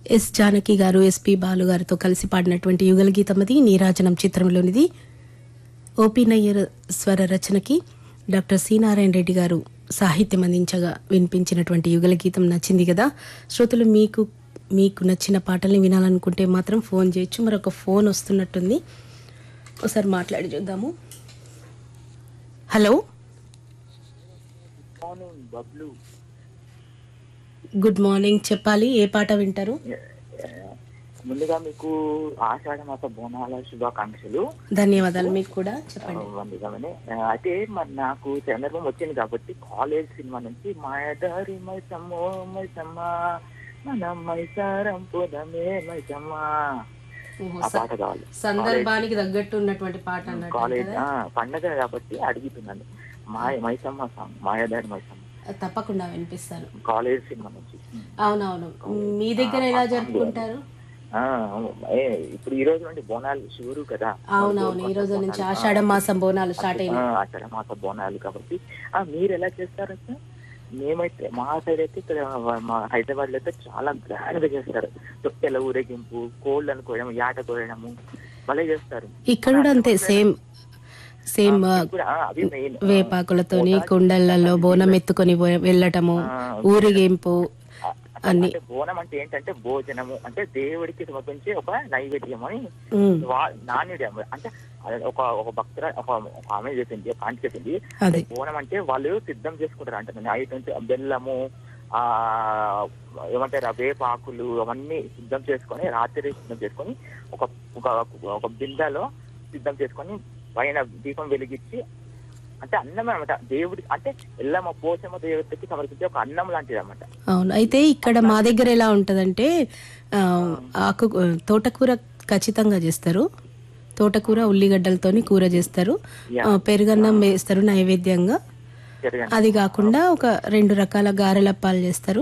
Yes Janaki గారు SP Balu గారితో కలిసి పాడినటువంటి యుగల గీతం అది నీరాజనం చిత్రంలోనిది ఓపీ నయ్యర్ స్వర రచనకి డాక్టర్ సి నారాయణ రెడ్డి గారు సాహిత్యం అందించగా వినిపించినటువంటి యుగల గీతం నచ్చింది కదా శ్రోతలు మీకు మీకు నచ్చిన పాటల్ని వినాలనుకుంటే మాత్రం ఫోన్ చేయొచ్చు మరొక ఫోన్ వస్తున్నట్టుంది ఒకసారి మాట్లాడి చూద్దాము hello morning Bablu good morning చెప్పాలి ఏ పాట వింటారు ముందుగా మీకు ఆషాఢ మాస బోనాల శుభాకాంక్షలు ధన్యవాదాలు మీకు కూడా చెప్పండి ముందుగానే అయితే మరి నాకు సందర్భం వచ్చింది కాబట్టి కాలేజ్ సినిమా నుంచి మాయదారి మైసమ్మో మైసమ్మ మన మైసారం పుదమే మైసమ్మ ఓహో, ఆ స- పాట కావాలి సందర్భానికి తగ్గట్టు ఉన్నటువంటి పాట అన్నట్టు కాలేజ్ కదా? ఆ, పండగ కాబట్టి అడుగుతున్నాను మాయ మైసమ్మ సాంగ్ మాయదారి మైసమ్మ తప్పకుండా వినిపిస్తాను కాలేజ్ సినిమా నుంచి అవునవును మీ దగ్గర ఎలా జరుపుకుంటారు ఆ, ఏ, ఇప్పుడు ఈ రోజు నుండి బోనాలు శివురు కదా అవునవును ఈ రోజు నుంచి ఆషాఢ మాసం బోనాలు స్టార్ట్ అయినాయి అక్కడ మాస బోనాలు కాబట్టి ఆ మీరు ఎలా చేస్తారు సార్ మేమైతే మా సైడ్ అయితే ఇక్కడ మా హైదరాబాద్ లో అయితే చాలా గ్రాండ్ గా చేస్తారు తొట్టెల ఊరేగింపు కోళ్ళు అనుకోవడం యాట కోయడము భలే చేస్తారు ఇక్కడ కూడా అంతే సేమ్ సేమ్ ఆ, కూడా ఆ, అవి మెయిన్ వేపాకులతోని కుండలలో బోనం ఎత్తుకొని పోయ- వెళ్ళటము ఊరేగింపు అన్ని అంటే బోనం అంటే ఏంటంటే భోజనము అంటే దేవుడికి సమర్పించే ఒక నైవేద్యం అని ఉమ్, వా- నాణ్యుడు అంటే అది ఒక ఒక భక్తుల ఒక ఒక ఆమె చెప్పింది ఒక ఆంటీ చెప్పింది అదే బోనం అంటే వాళ్ళు సిద్ధం చేసుకుంటారు అంటే నైట్ నుంచి బెల్లము ఆ ఏమంటారు ఆ వేపాకులు అవన్నీ సిద్ధం చేసుకొని రాత్రి సిద్ధం చేసుకొని ఒక ఒక ఒక బిందెలో సిద్ధం చేసుకొని పైన దీపం వెలిగించి అంటే అన్నం అనమాట దేవుడి అంటే ఎల్లమ్మ పోచమ్మ దేవుడికి సమర్పించే ఒక అన్నం లాంటిది అనమాట అవును అయితే ఇక్కడ మా దగ్గర ఎలా ఉంటదంటే ఆ, ఆకు తోటకూర ఖచ్చితంగా చేస్తారు తోటకూర ఉల్లిగడ్డలతోని కూర చేస్తారు ఆ, పెరుగన్నం వేస్తారు నైవేద్యంగా జరగండి అది కాకుండా ఒక రెండు రకాల గారెలప్పాలు చేస్తారు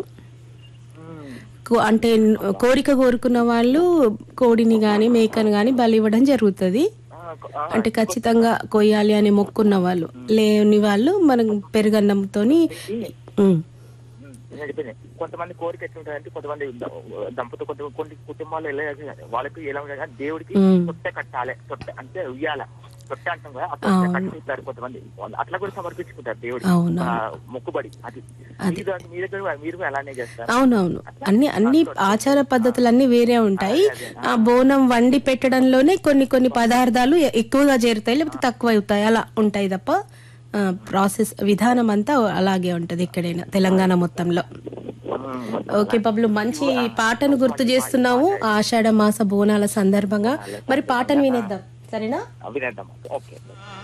కో- అంటే కోరిక కోరుకున్న వాళ్ళు కోడిని గాని మేకను గాని బలి ఇవ్వడం జరుగుతుంది అంటే ఖచ్చితంగా కొయ్యాలి అని మొక్కున్న వాళ్ళు లేని వాళ్ళు మనం పెరుగన్నంతోని ఉమ్, నడిపోయినాయి కొంతమంది కోరిక ఎట్లా ఉంటారంటే కొంతమంది ద- దంపతులు కొంత కొన్ని కుటుంబాలు ఎలా చేస్తారు, వాళ్ళకి ఎలా ఉంటుంది అంటే దేవుడికి మ్మ్. తొట్టె కట్టాలి తొట్టె అంటే ఉయ్యాల తొట్టె అంటాం కదా ఆ తొట్టె కట్టుకుంటారు కొంతమంది వాళ్ళు అట్లా కూడా సమర్పించుకుంటారు దేవుడికి అవును. ఆ, మొక్కుబడి అది మీ దగ్గర మీ దగ్గర కూడా- మీరు కూడా అలానే చేస్తారు అవునవును అన్ని అన్ని ఆచార పద్ధతులన్నీ వేరే ఉంటాయి ఆ బోనం వండి పెట్టడంలోనే కొన్ని కొన్ని పదార్థాలు ఎ- ఎక్కువగా చేరుతాయి లేకపోతే తక్కువ అవుతాయి అలా ఉంటాయి తప్ప ఆ, ప్రాసెస్ విధానం అంతా అలాగే ఉంటది ఎక్కడైనా తెలంగాణ మొత్తంలో మ్మ్. ఓకే పబ్లు మంచి పాటను గుర్తు చేస్తున్నాము ఆషాఢ మాస బోనాల సందర్భంగా మరి పాటను వినేద్దాం సరేనా వినేద్దాం ఓకే